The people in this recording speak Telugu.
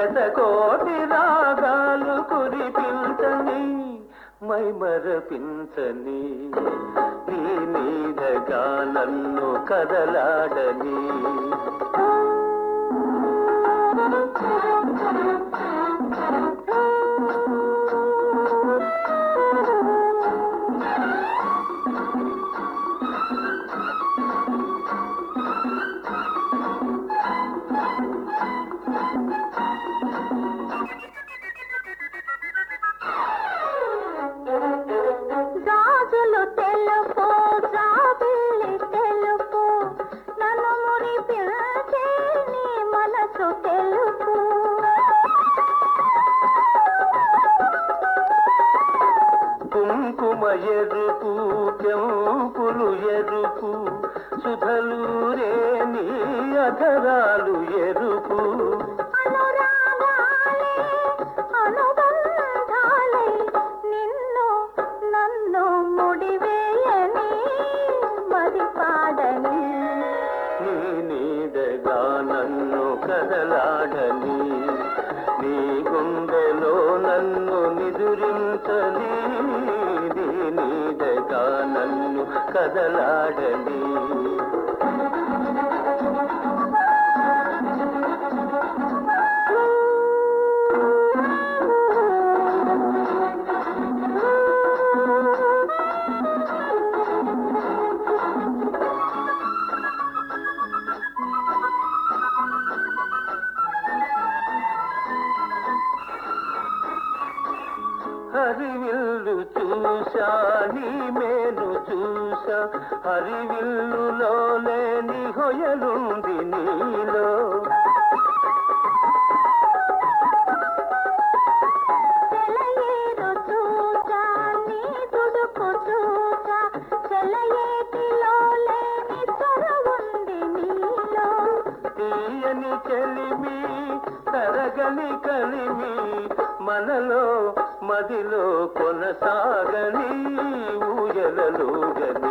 శతకోటి రాగాలు కురిపించని మై మరపించని నీ నీడగా నన్ను కదలాడని గాజులు తెలుపు జాబిల్లి తెలుపు నన్ను మురిపించే నీ మనసు తెలుపు కుంకుమ ఎరుపు ಕೆಂపులు ఎరుపు సుధలూరే నీ అధరాలు ఎరుపు అనురాగాలే అనుబంధాలై నిన్ను నన్ను ముడివేయని మది పాడని నీ నీడగా నన్ను కదలాడని నీ గుండెలో నన్ను నిదురించని నీ నీడగా నన్ను కదలాడని హరివిల్లు చూశా నీ మేలు చూశా హరివిల్లులో లేని హొయలుంది నీలో సెలయేరు చూసా నీ తుడుపు చూసా సెలయేటిలో లేని చొరవుంది నీలో తీయని చెలిమి తరగని కలిమి మనలో మదిలో కొనసాగని ఊయలలుగని